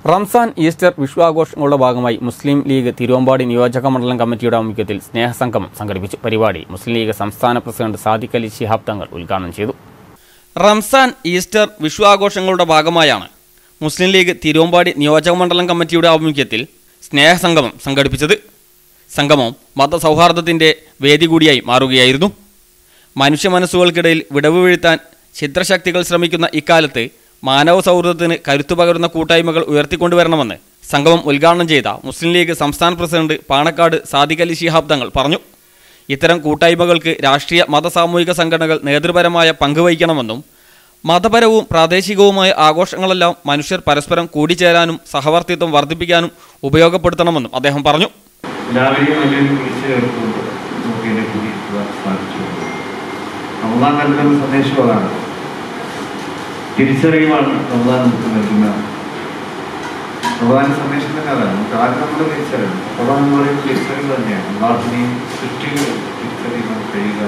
Ramzan Easter വിശ്വാഘോഷങ്ങളുടെ ഭാഗമായി മുസ്ലിം league Thiruvambady നിയോജക മണ്ഡലം കമ്മിറ്റിയുടെ ആഭിമുഖ്യത്തിൽ സ്നേഹസംഗമം സംഘടിപ്പിച്ചു പരിപാടി മുസ്ലിം ലീഗ് സംസ്ഥാന പ്രസിഡന്റ് സാദിഖ് അലി ശിഹാബ് തങ്ങൾ ഉദ്ഘാടനം ചെയ്തു റംസാൻ ഈസ്റ്റർ വിശ്വാഘോഷങ്ങളുടെ ഭാഗമായാണ് മുസ്ലിം ലീഗ് തിരുവമ്പാടി നിയോജക മണ്ഡലം കമ്മിറ്റിയുടെ ആഭിമുഖ്യത്തിൽ സ്നേഹസംഗമം സംഘടിപ്പിച്ചത് സംഗമം മതസൗഹാർദ്ദത്തിൻ്റെ വേദി കൂടിയായി മാറുകയായിരുന്നു മനുഷ്യ മനസ്സുകൾക്കിടയിൽ വിടവ് വീഴ്ത്താൻ ഛിദ്രശക്തികൾ ശ്രമിക്കുന്ന ഇക്കാലത്ത് മാനവ സൗഹൃദത്തിന് കരുത്തു പകരുന്ന കൂട്ടായ്മകൾ ഉയർത്തിക്കൊണ്ടുവരണമെന്ന് സംഗമം ഉദ്ഘാടനം ചെയ്ത മുസ്ലിം ലീഗ് സംസ്ഥാന പ്രസിഡന്റ് പാണക്കാട് സാദിഖ് അലി ശിഹാബ് തങ്ങൾ പറഞ്ഞു ഇത്തരം കൂട്ടായ്മകൾക്ക് രാഷ്ട്രീയ മത സാമൂഹിക സംഘടനകൾ നേതൃപരമായ പങ്ക് വഹിക്കണമെന്നും മതപരവും പ്രാദേശികവുമായ ആഘോഷങ്ങളെല്ലാം മനുഷ്യർ പരസ്പരം കൂടിച്ചേരാനും സഹവർത്തിത്വം വർദ്ധിപ്പിക്കാനും ഉപയോഗപ്പെടുത്തണമെന്നും അദ്ദേഹം പറഞ്ഞു എല്ലാവരെയും അതിൽ വിളിച്ചു ചേർത്തുകൊണ്ട് നമുക്ക് ഇതിനെ കൂടിയിരുത്തുവാൻ സാധിച്ചു റമദാൻ നൽകുന്ന സന്ദേശം അതാണ് തിരിച്ചറിവാണ് റമദാൻ നമുക്ക് നൽകുന്ന റമദാന്റെ സന്ദേശം തന്നെ അതാണ് നമുക്ക് ആദ്യം നമ്മൾ തിരിച്ചറിയണം റമദാൻ എന്ന് പറയുമ്പോൾ തിരിച്ചറിവ് തന്നെയാണ് അള്ളാഹിനെയും സൃഷ്ടികൾ തിരിച്ചറിയാൻ കഴിയുക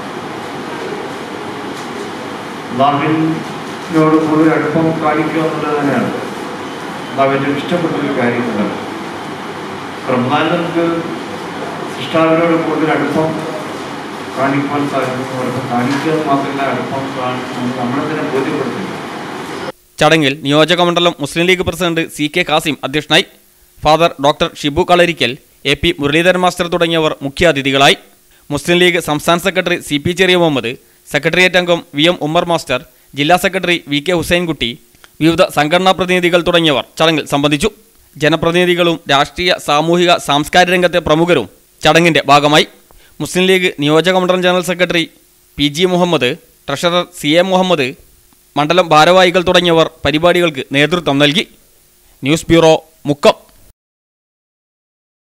അള്ളാഹിനോട് കൂടുതൽ അടുപ്പം കാണിക്കുക എന്നുള്ളത് തന്നെയാണ് അള്ളാഹുവിൻ്റെ ഇഷ്ടപ്പെട്ട ഒരു കാര്യം എന്നുള്ളത് റമദാൻ നമുക്ക് സൃഷ്ടാവിനോട് കൂടുതൽ അടുപ്പം കാണിക്കുവാൻ സാധിക്കും അടുപ്പം കാണിക്കുക എന്ന് മാത്രമല്ല അടുപ്പം കാണിക്കും നമ്മളെ തന്നെ ബോധ്യപ്പെടുത്തുന്നു ചടങ്ങിൽ നിയോജക മണ്ഡലം Muslim League president C K Kasim അധ്യക്ഷനായി father doctor Shibu Kalarikkal A P Muraleedharan master തുടങ്ങിയവർ മുഖ്യാതിഥികളായി മുസ്ലിം ലീഗ് സംസ്ഥാന secretary C P Cheriya Muhammad secretariat അംഗം വി എം ഉമ്മർ മാസ്റ്റർ ജില്ലാ സെക്രട്ടറി വി കെ ഹുസൈൻകുട്ടി വിവിധ സംഘടനാ പ്രതിനിധികൾ തുടങ്ങിയവർ ചടങ്ങിൽ സംബന്ധിച്ചു ജനപ്രതിനിധികളും രാഷ്ട്രീയ സാമൂഹിക സാംസ്കാരിക രംഗത്തെ പ്രമുഖരും ചടങ്ങിന്റെ ഭാഗമായി മുസ്ലിം ലീഗ് നിയോജക മണ്ഡലം general secretary P G Muhammad treasurer C A Muhammad മണ്ഡലം ഭാരവാഹികൾ തുടങ്ങിയവർ പരിപാടികൾക്ക് നേതൃത്വം നൽകി ന്യൂസ് ബ്യൂറോ മുക്കം